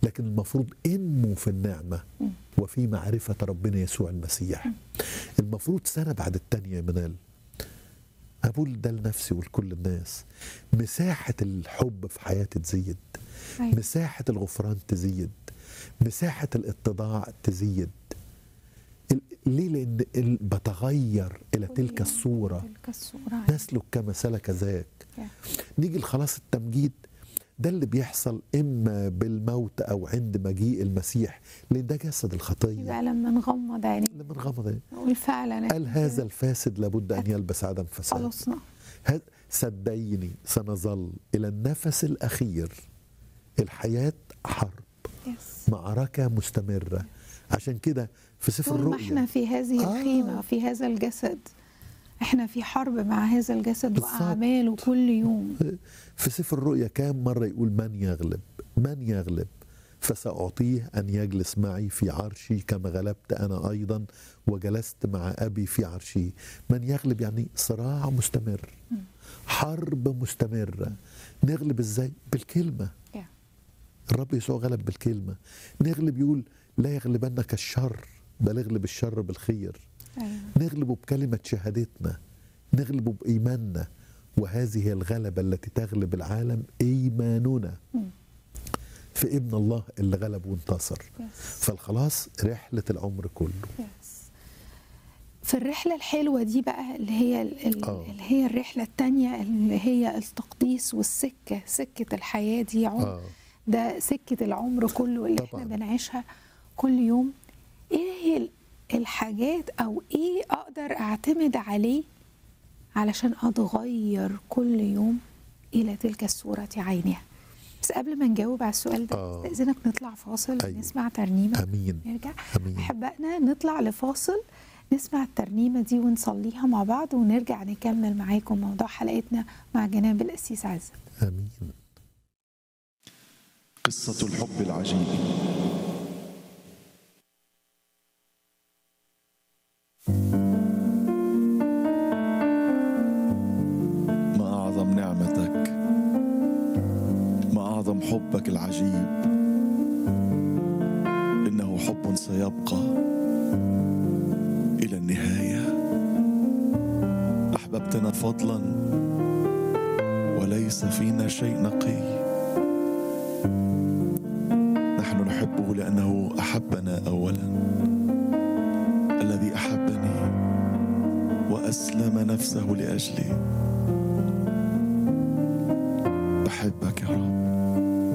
لكن المفروض انمو في النعمه وفي معرفه ربنا يسوع المسيح المفروض سنه بعد التانيه يا منال اقول ده لنفسي ولكل الناس مساحه الحب في حياتي تزيد أيوة. مساحه الغفران تزيد مساحه الاتضاع تزيد ال- ليه لان ال- بتغير الى تلك الصوره تلك الصورة نسلك كما سلك ذاك يا. نيجي لخلاص التمجيد ده اللي بيحصل اما بالموت او عند مجيء المسيح لان ده جسد الخطيه يبقى لما نغمض عينينا لما نغمض نقول فعلا قال هذا الفاسد لابد ان يلبس عدم فساد خلصنا هذا- صدقيني سنظل الى النفس الاخير الحياه حرب يس معركه مستمره عشان كده في سفر طول ما احنا الرؤيا في هذه آه. الخيمة في هذا الجسد احنا في حرب مع هذا الجسد بالظبط. وأعماله كل يوم في سفر الرؤيا كام مرة يقول من يغلب من يغلب فسأعطيه أن يجلس معي في عرشي كما غلبت أنا أيضا وجلست مع أبي في عرشي من يغلب يعني صراع مستمر حرب مستمرة نغلب إزاي بالكلمة يا. الرب يسوع غلب بالكلمة نغلب يقول لا يغلبنك الشر بل اغلب الشر بالخير أيوة. نغلب بكلمة شهادتنا نغلب بإيماننا وهذه هي الغلبة التي تغلب العالم إيماننا مم. في ابن الله اللي غلب وانتصر يس. فالخلاص رحلة العمر كله يس. في الرحلة الحلوة دي بقى اللي هي ال- ال- آه. اللي هي الرحلة التانية اللي هي التقديس والسكة سكة الحياة دي عمر آه. ده سكة العمر كله اللي طبعاً. احنا بنعيشها كل يوم ايه هي ال- الحاجات او ايه اقدر اعتمد عليه علشان اتغير كل يوم الى تلك الصورة عينها بس قبل ما نجاوب على السؤال ده آه. استاذنك نطلع فاصل أيوة. نسمع ترنيمة أمين نرجع أمين احبائنا نطلع لفاصل نسمع الترنيمة دي ونصليها مع بعض ونرجع نكمل معاكم موضوع حلقتنا مع جناب القسيس عزت أمين قصة الحب العجيب ما أعظم نعمتك ما أعظم حبك العجيب إنه حب سيبقى إلى النهاية أحببتنا فضلا وليس فينا شيء نقي نحن نحبه لأنه أحبنا أولا الذي أحبني وأسلم نفسه لأجلي بحبك يا رب